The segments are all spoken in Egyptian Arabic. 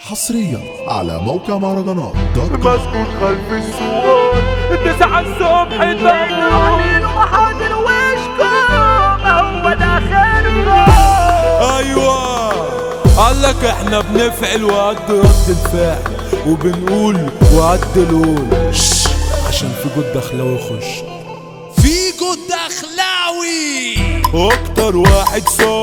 حصريا على موقع مهرجانات دوت كوم مسكون خلف السوار تسعة الصبح عاملين محاضر وشكم هو ده خيركم ايوه قالك احنا بنفعل وقد رد الفعل وبنقول وقد القول شش، عشان في جود دخلاوي يخش في جود دخلاوي واكتر واحد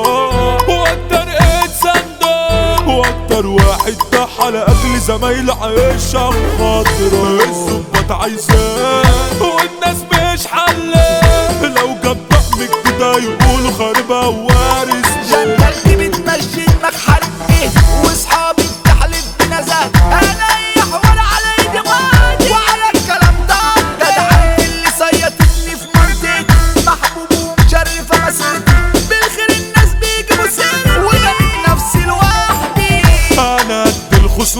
صار واكتر انسان ده واكتر واحد ضحى لاجل زمايله عايشه خاطره الظباط عايزاه والناس مش حلاه لو جاب طقم كده يقولوا خاربها وارث جنتي بتمشي دماغ حرقي واصحابي بتحلف بنزاهة انا اي حوار على ايدي ماضي وعلى الكلام ده جدع اللي صيطتني في منطقتي محبوب ومشرفة مسيرتي بالخير الناس بيجيبوا سيرتي ورميت نفسي لوحدي انا قد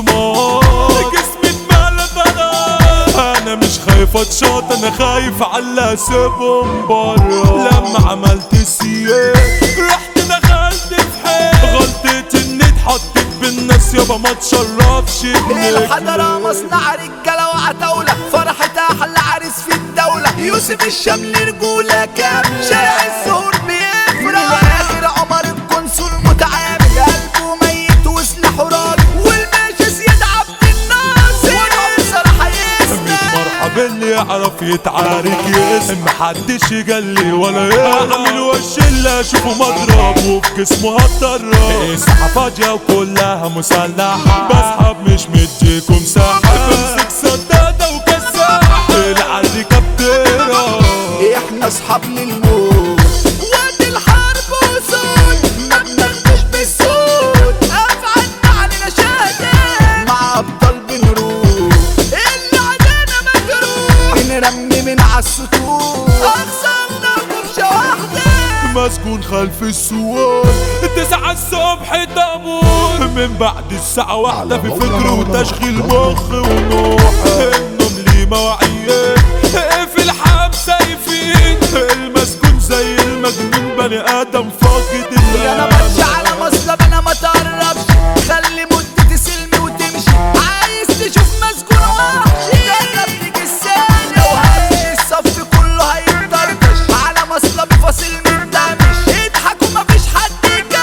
الخصومات جسمي اتملى بنات انا مش خايف اتشاط انا خايف على اسيبهم بره لما عملت السياق رحت دخلت في حيط غلطتي اني اتحطيت بالناس يابا ما تشرفش الحضرة مصنع رجالة وعتاولة فرحة أحلى عريس في الدولة يوسف الشمل رجولة كام شارع السهور بيفرق الآخر عمر القنصل متعامل قلبه ميت وسلاحه راجل والباشا زياد عبد الناصر وانا بصراحة يسمع مرحبا اللي يعرف يتعارك ياسم محدش يجلي ولا يعمل وش اللي اشوفه مضرب وفي جسمه هتطرب الساحة فاضية وكلها مسلحة بسحب مش مديكم ساحة بمسك سدادة وكساحة العرض كبتيرة احنا اصحاب للموت وقت الحرب وصوت ما بناخدش بالصوت افعالنا علينا شهادات مع ابطال بنروح اللي عدانا مجروح بنرمي من عالسطور اخصامنا فرشة واحدة مسكون خلف السوار تسعة الصبح تموت من بعد الساعة واحدة في فكر وتشغيل مخ ونوح النوم ليه مواعيد في الحبسة يفيد المسكون زي المجنون بني آدم فاقد انا ماشي على مصلب انا ما تقربش خلي مدتي سلمي وتمشي عايز تشوف مسجون وحشي ركبتك السنة لو همشي الصف كله هيتطرطش على مصلب فاصل متدمش اضحكوا مفيش حد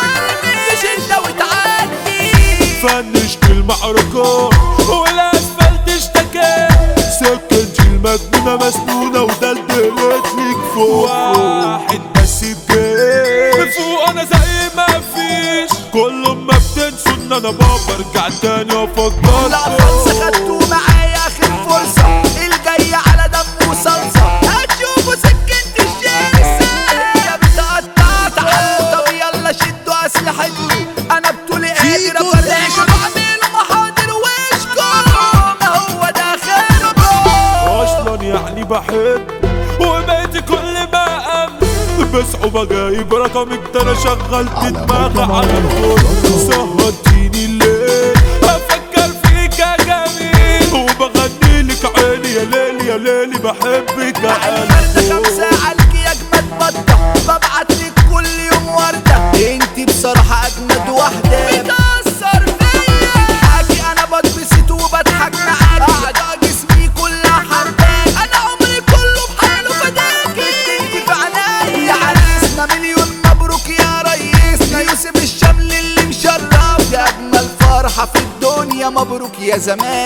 يكلمش انت وتعدي فنشت المعركة والاسفلت اشتكى سكنت المجنونة مسنونة ودلدلت ليك فوق واحد بس بجيش فوق انا زي ما فيش كل ما بتنسوا ان انا بابا ارجع تاني وافكر لا خمسة خدتوا معايا اخر فرصة الجاية على دم وصلصة هتشوفوا سكنت الشمس هي بتقطع تعالوا طب يلا شدوا اسلحتكم انا بطولي قادر جود افرجكم اعملوا محاضر وشكم ما هو ده خيركم اصلا يعني بحب وبقيت كل ما امن بصعوبة جايب رقمك ده انا شغلت على دماغي موقع على الكل سهرتيني الليل افكر فيك يا جميل وبغني لك عيني يا ليل يا ليلي بحبك يا الفردة قلبي خمسة عليك يا اجمد بطة ببعت لك كل يوم وردة انت بصراحة اجمد واحدة بتأثر فيا حاجي انا بتبسط وبضحك معاك اعضاء جسمي كلها حباك انا عمري كله بحاله فداكي انت في عينيا يا عريسنا مليون مبروك يا ريسنا يوسف الشمل اللي مشرف يا اجمل فرحة في الدنيا مبروك يا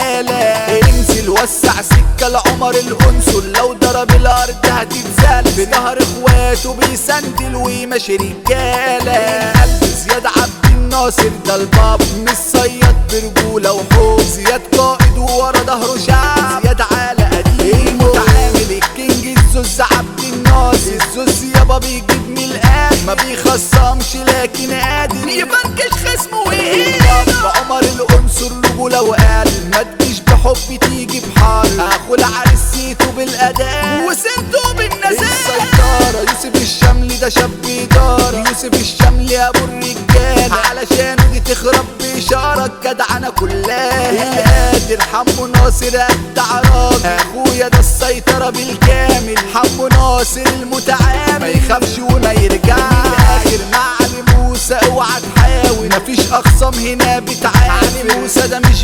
زمالة انزل وسع سكة لعمر القنصل لو ضرب الارض هتتزال بظهر اخواته بيسندل ويمشي رجالة قلب زياد عبد الناصر ده الباب مش صياد برجولة وحب زياد قائد وورا ظهره شعب زياد على قديم المتعامل الكينج الزوز عبد الناصر الزوز يابا بيجيب من الآخر ما بيخصمش لكن قادر يفركش خصمه ويهينه عمر القنصر رجولة وقال ما تجيش بحب تيجي بحار اخو العريس سيته بالاداء وسنته بالنزاهه السيطرة يوسف الشملي ده شاب إدارة يوسف الشملي أبو الرجالة علشانه دي تخرب بإشارة جدعنة كلها القادر حمو ناصر أبدع راجل أخويا ده السيطرة بالكامل حمو ناصر المتعامل ما يخافش وما يرجعش آخر مع علي موسى اوعى تحاول مفيش أخصام هنا بتعافر موسى ده مش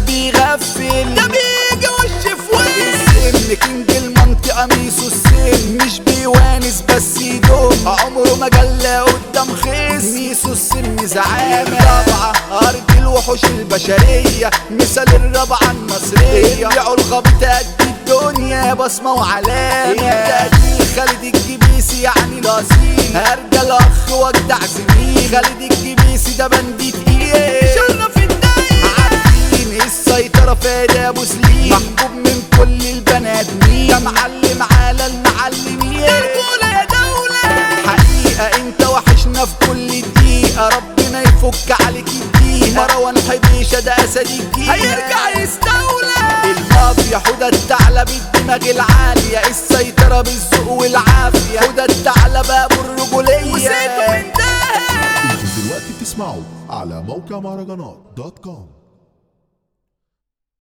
وحوش البشرية مثال الرابعة المصرية يبيعوا الغابة قد الدنيا بصمة وعلامة التقدير خالد الجبيسي يعني الأصيل هرجع الأخ وأجدع زميل خالد الجبيسي ده بندي تقيل شرف الدايرة عارفين السيطرة فادي أبو سليم محبوب من كل البنات مين ده معلم على المعلمين رجولة يا دولة حقيقة انت وحشنا في كل دقيقة ربنا يفك عليك الدقيقة مروان حبيشة ده أسد الجيل هيرجع يستولى المافيا حدى الثعلب الدماغ العالية السيطرة بالذوق والعافية حدى الثعلب أبو الرجولية وسيته من انتوا دلوقتي بتسمعوا على موقع مهرجانات دوت كوم